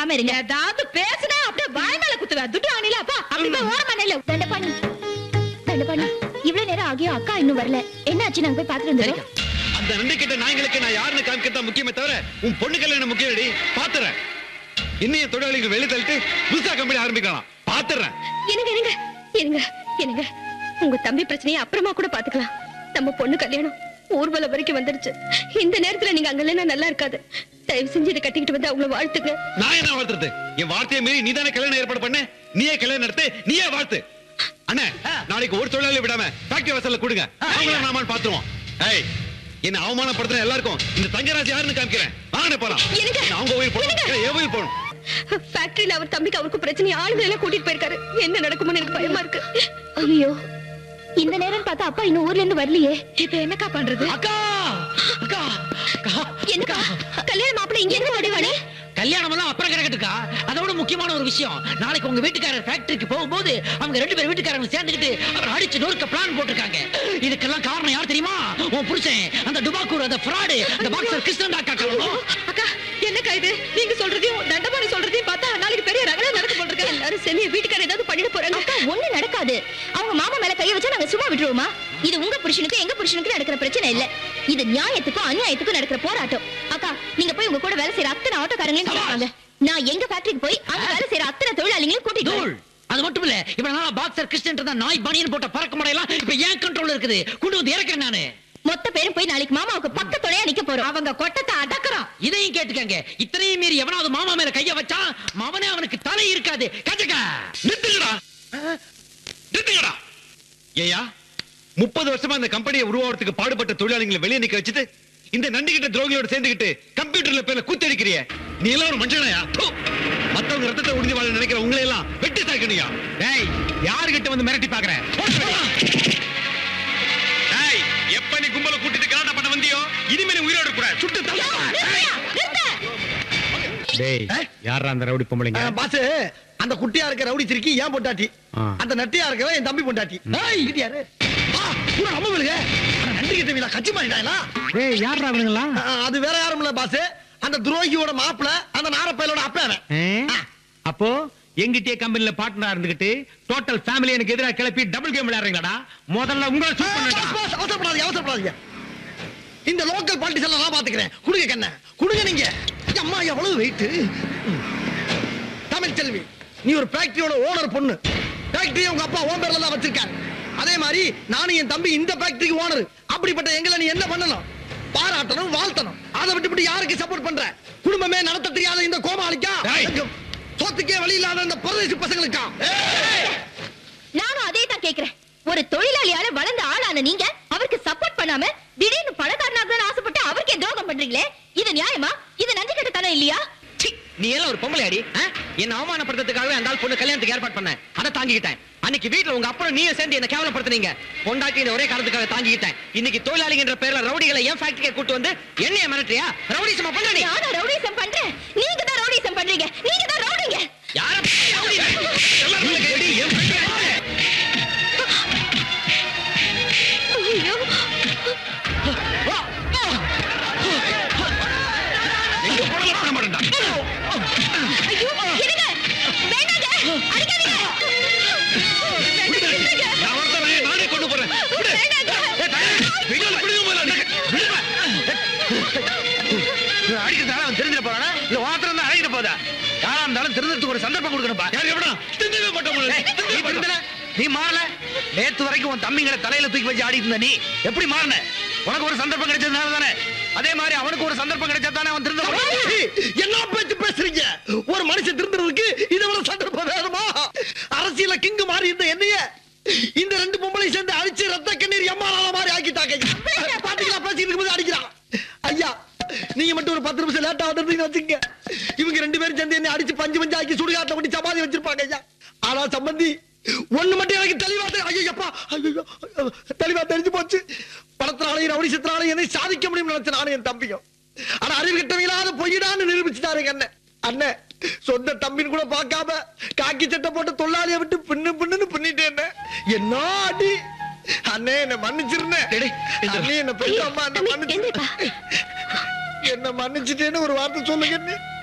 பேசாம இருங்க ஏதாவது பேசுனா அப்படியே வாய் மேல குத்துவேன் துட்டு ஆனில அப்பா அப்படி போய் ஓரமா நில்லு தண்டபாணி தண்டபாணி இவ்வளவு நேரம் ஆகியும் அக்கா இன்னும் வரல என்னாச்சு நாங்க போய் பாத்துட்டு வந்துடுறோம் அந்த ரெண்டு கிட்ட நாய்களுக்கு நான் யாருன்னு காமிக்கிறதா முக்கியமே தவிர உன் பொண்ணு கல்யாணம் முக்கியம் இல்லடி பாத்துறேன் இன்னும் என் தொழிலாளிகள் வெளியே தள்ளிட்டு புதுசா கம்பெனி ஆரம்பிக்கலாம் பாத்துறேன் இருங்க இருங்க இருங்க இருங்க உங்க தம்பி பிரச்சனையை அப்புறமா கூட பாத்துக்கலாம் நம்ம பொண்ணு கல்யாணம் ஊர்வலம் வரைக்கும் வந்துருச்சு இந்த நேரத்துல நீங்க அங்க இல்லைன்னா நல்லா இருக்காது தயவு செஞ்சு இதை கட்டிக்கிட்டு வந்து அவங்கள வாழ்த்துங்க நான் என்ன வாழ்த்துறது என் வார்த்தையை மீறி நீ தானே கல்யாணம் ஏற்பாடு பண்ண நீயே கல்யாணம் நடத்து நீயே வாழ்த்து அண்ணே நாளைக்கு ஒரு தொழிலாளி விடாம ஃபேக்டரி வாசல்ல கொடுங்க அவங்கள நாம பாத்துருவோம் ஏய் என்ன அவமானப்படுத்துற எல்லாருக்கும் இந்த தங்கராஜ் யாருன்னு காமிக்கிறேன் வாங்கண்ணே போலாம் எனக்கு- என்ன அவங்க உயிர் போகணும் எனக்கு- ஏய், என் உயிர் போகணும் ஃபேக்டரியில அவர் தம்பிக்கு அவருக்கு பிரச்சனை ஆளுங்களை எல்லாம் கூட்டிட்டு போயிருக்காரு என்ன நடக்குமோன்னு எனக்கு பயமா இருக்கு ஐயோ இந்த நேரம் பார்த்தா அப்பா இன்னும் ஊர்ல இருந்து வரலையே இப்ப என்னக்கா பண்றது அக்கா அக்கா அக்கா என்னக்கா கல்யாண மாப்பிள்ளை இங்க இருந்து முடிவானே கல்யாணம் எல்லாம் அப்புறம் கிடக்கட்டுக்கா அதோட முக்கியமான ஒரு விஷயம் நாளைக்கு உங்க வீட்டுக்காரர் ஃபேக்டரிக்கு போகும்போது அவங்க ரெண்டு பேரும் வீட்டுக்காரங்க சேர்ந்துக்கிட்டு அவர் அடிச்சு நொறுக்க பிளான் போட்டிருக்காங்க இதுக்கெல்லாம் காரணம் யார் தெரியுமா உன் புருஷன் அந்த டுபாக்கூர் அந்த ஃப்ராடு அந்த பாக்ஸர் கிருஷ்ணன் அக்கா காரணம் அக்கா என்னக்கா இது நீங்க சொல்றதையும் தண்டபாணி சொல்றதையும் பார்த்தா நாளைக்கு பெரிய ரகலை நடக்க போட்டிருக்க எல்லாரும் சேர்ந்து என் வீட்டுக்காரர் ஏதாவது பண்ணிட போறாங்க அக்கா ஒண்ணு நடக்காது அவங்க மாமா மேல கைய வச்சா நாங்க சும்மா விட்டுருவோமா இது உங்க புருஷனுக்கு எங்க புருஷனுக்கு நடக்கிற பிரச்சனை இல்ல இது நியாயத்துக்கும் அநியாயத்துக்கும் நடக்கிற போராட்டம் அக்கா நீங்க போய் உங்க கூட வேலை செய்யற அத்தனை ஆட்டோக்காரங்களையும் கூட்டிட்டு வாங்க நான் எங்க ஃபேக்டரிக்கு போய் அங்க வேலை செய்யற அத்தனை தொழிலாளிகளையும் கூட்டிட்டு தூள் வரேன். அது மட்டும் இல்ல இப்ப நான் பாக்ஸர் கிருஷ்ணன் இருந்தா நாய் பனியன் போட்ட பறக்க முறையெல்லாம் இப்ப ஏன் கண்ட்ரோல் இருக்குது கொண்டு வந்து இறக்கிறேன் நானு மொத்த பேரும் போய் நாளைக்கு மாமாவுக்கு பக்கத்துணையா நிக்க போறோம் அவங்க கொட்டத்தை அடக்குறான் இதையும் கேட்டுக்கங்க இத்தனையும் மீறி எவனாவது மாமா மேல கைய வச்சா மவனே அவனுக்கு தலை இருக்காது கஜகா நிறுத்துங்கடா நிறுத்துங்கடா ஏயா முப்பது வருஷமா இந்த கம்பெனியை உருவாகிறதுக்கு பாடுபட்ட தொழிலாளிகளை வெளியே நிக்க வச்சுட்டு இந்த நண்டிகிட்ட துரோகியோட சேர்ந்துகிட்டு கம்ப்யூட்டர்ல பேர்ல கூத்தடிக்கிறிய நீ எல்லாம் ஒரு மனுஷனாயா தூ. மத்தவங்க ரத்தத்தை உறிஞ்சி வாழ நினைக்கிற உங்களை எல்லாம் வெட்டி சாக்கணியா டேய் யாருகிட்ட வந்து மிரட்டி பாக்குறேன் டேய் எப்ப நீ கும்பல கூட்டிட்டு கலாட்டா பண்ண வந்தியோ இனிமே நீ உயிரோட கூட சுட்டு தள்ளு. டேய் யாரா அந்த ரவுடி பொம்பளைங்க பாஸ் அந்த குட்டியா இருக்க ரவுடி சிரிக்கி ஏன் பொண்டாட்டி ஆ. அந்த நட்டியா இருக்கவன் என் தம்பி பொண்டாட்டி ஏய், இது யாரு ஆ, இவன் நம்ம வீடுங்க ஆனா நன்றி கிட்ட கட்சி மாறிட்டாங்களா டேய் யாரா அவனுங்களா அது வேற யாரும் இல்ல பாஸ் அந்த துரோகியோட மாப்பிள அந்த நாரப்பயலோட அப்பா அவன் ஆ. அப்போ எங்கிட்டே கம்பெனில பார்ட்னரா இருந்துகிட்டு டோட்டல் ஃபேமிலி எனக்கு எதிரா கிளப்பி டபுள் கேம் விளையாடுறீங்களாடா முதல்ல உங்களை ஆ, boss, boss, அவசரப்படாதீங்க அவசரப்படாதீங்க இந்த லோக்கல் பாலிட்டிக்ஸ் எல்லாம் நான் பாத்துக்கிறேன் குடுங்க கண்ண குடுங்க நீங்க அம்மா எவ்வளவு வெயிட் தமிழ் செல்வி நீ ஒரு ஃபேக்டரியோட ஓனர் பொண்ணு ஃபேக்டரி உங்க அப்பா ஓன் பேர்ல தான் வச்சிருக்காரு அதே மாதிரி நானும் என் தம்பி இந்த ஃபேக்டரிக்கு ஓனர் அப்படிப்பட்ட எங்களை நீ என்ன பண்ணணும் பாராட்டணும் வாழ்த்தணும் அதை விட்டு யாருக்கு சப்போர்ட் பண்ற குடும்பமே நடத்த தெரியாத இந்த கோமாளிக்கா டேய். சொத்துக்கே வழி இல்லாத இந்த பரதேசி பசங்களுக்கா நானும் அதே தான் கேக்குறேன் ஒரு தொழிலாளியால வளர்ந்த ஆளான நீங்க அவருக்கு சப்போர்ட் பண்ணாம திடீர்னு பணக்காரனாகணும்னு ஆசைப்பட்டு அவருக்கே துரோகம் பண்றீங்களே இது நியாயமா இது நன்றி கட்டத்தனம் இல்லையா சீ, நீ எல்லாம் ஒரு பொம்பளை அடி ஆ? என்ன அவமானப்படுத்துறதுக்காகவே அந்த ஆள் பொண்ணு கல்யாணத்துக்கு ஏற்பாடு பண்ணேன் அதை தாங்கிக்கிட்டேன் அன்னைக்கு வீட்டுல உங்க அப்பா நீயும் சேர்ந்து என்ன கேவலப்படுத்துனீங்க பொண்டாட்டி இந்த ஒரே காரணத்துக்காக தாங்கிக்கிட்டேன் இன்னைக்கு தொழிலாளிங்கிற பேர்ல ரவுடிகளை ஏன் ஃபேக்டரியை கூட்டு வந்து என்னைய மிரட்டுறியா ரவுடிசமா பண்ண நீ நானும் ரவுடிசம் பண்றேன் நீங்க தான் ரவுடிசம் பண்றீங்க நீங்க தான் ரவுடிங்க யார ரவுடி? எல்லாரும் கையடி, என் friend. ஐயோ எங்க போனாலும் பண்ண மாட்டேன்டா ஐயோ இருங்க வேண்டாங்க அடிக்காதீங்க வேண்டாங்க நில்லுங்க. நான் வரதா நானே கொண்டு போறேன் விடு. வேண்டாங்க ஏய், தாயே, விடுங்க, விடுங்க முதல்ல. விடுங்க. அடிக்கிறதால அவன் தெரிஞ்சிட போறானா இல்ல ஓத்திரம் தான் அழைக்கிற போதா யாரா இருந்தாலும் திருந்தத்துக்கு ஒரு சந்தர்ப்பம் கொடுக்கணும்பா யார் எவனா? தின்னவே மாட்டோம் உங்களை. ஏய், தின்னவே நீ மாட்டோம். திருந்தல? நீ மாறல நேத்து வரைக்கும் உன் தம்பிங்களை தலையில தூக்கி வச்சு ஆடிட்டு இருந்த நீ எப்படி மாறின உனக்கு ஒரு சந்தர்ப்பம் கிடைச்சதுனால தானே அதே மாதிரி அவனுக்கு ஒரு சந்தர்ப்பம் கிடைச்சா தானே அவன் திருந்த என்ன பேச்சு பேசுறீங்க ஒரு மனுஷன் திருந்துறதுக்கு இதை விட சந்தர்ப்பம் வேணுமா அரசியல கிங்கு மாறி இருந்த என்னைய இந்த ரெண்டு பொம்பளை சேர்ந்து அடிச்சு ரத்த கண்ணீர் எம்மாளால மாதிரி ஆக்கிட்டாங்க பாத்தீங்களா பேசிட்டு இருக்கும்போது அடிக்கிறான் ஐயா நீங்க மட்டும் ஒரு பத்து நிமிஷம் லேட்டா வந்திருந்தீங்கன்னு வச்சுங்க இவங்க ரெண்டு பேரும் சேர்ந்து என்ன அடிச்சு பஞ்சு பஞ்சு ஆக்கி சுடுகாட்டில் கொண்டு சமாதி வச்சிருப்பாங்க ஐயா ஆனா சம்பந்தி ஒண்ணு மட்டும் எனக்கு தெளிவா தெரி- ஐயோ அப்பா ஐயோ தெளிவா தெரிஞ்சு போச்சு படத்தினாலையும் ரவுடி சித்திராலையும் என்னை சாதிக்க முடியும் நினைச்ச நானும் என் தம்பியும் ஆனா அறிவு கிட்டவங்களாவது பொய்யிடான்னு நிரூபிச்சுட்டாரு எங்க அண்ணன் அண்ணன் சொந்த தம்பின்னு கூட பார்க்காம காக்கி சட்டை போட்டு தொழிலாளியை விட்டு பின்னு பின்னுன்னு பின்னிட்டேன் என்ன அடி அண்ணே என்ன மன்னிச்சிருந்தேன் டேய், இந்த- அண்ணே என்ன பெரிய அம்மா என்ன தம்பி, மன்னிச்சிருந்தேன் எந்திரிப்பா. என்ன மன்னிச்சிட்டேன்னு ஒரு வார்த்தை சொல்லுங்க அண்ணே